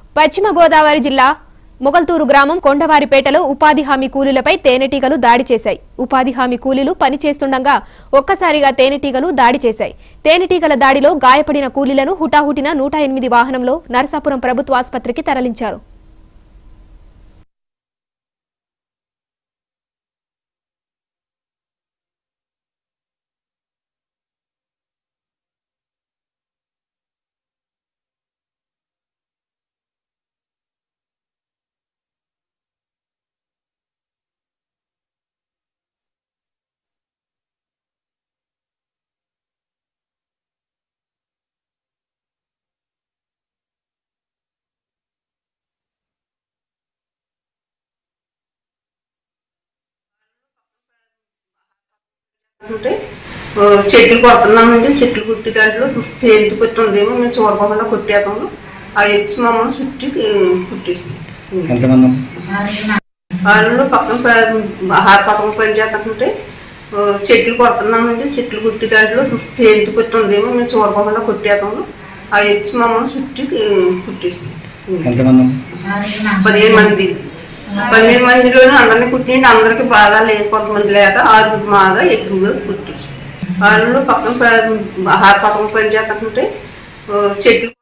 పశ్చిమ గోదావరి జిల్లా మొగల్తూరు గ్రామం కొండవారిపేటలో ఉపాధి హామీ కూలీలపై తేనెటీగలు దాడి చేశాయి ఉపాధి హామీ కూలీలు పనిచేస్తుండగా ఒక్కసారిగా తేనెటీగలు దాడి చేశాయి తేనెటీగల దాడిలో గాయపడిన కూలీలను హుటాహుటిన నూట ఎనిమిది వాహనంలో నరసాపురం ప్రభుత్వ ఆసుపత్రికి తరలించారు అంటే ఆ, చెట్లు కొడుతున్నామండి చెట్లు కుట్టి దాంట్లో తేలికి పెట్టి ఉందేమో మేము చూడకుండా కొట్టేస్తాము అవి వచ్చి మమ్మల్ని చుట్టి ఆ, కుట్టేసింది ఎంతమంది వాళ్ళు పక్కన ప- ఆహార పక్కన పని చేస్తుంటే ఆ, చెట్లు కొడుతున్నామండి చెట్లు కుట్టి దాంట్లో తేలికి పెట్టి ఉందేమో మేము చూడకుండా కొట్టేస్తాము అవి వచ్చి మమ్మల్ని చుట్టి ఆ, కుట్టేసింది ఎంతమంది పదిహేను మంది పదిహేను మందిలోనే అందరినీ కుట్టిండి అందరికి బాధ లేదు కొంతమంది లేక ఆరుగురు బాధ ఎక్కువగా కుట్టేసి వాళ్ళు పక్కన ప- ఆహార పక్కన పని చేస్తుంటే ఆ, చెట్లు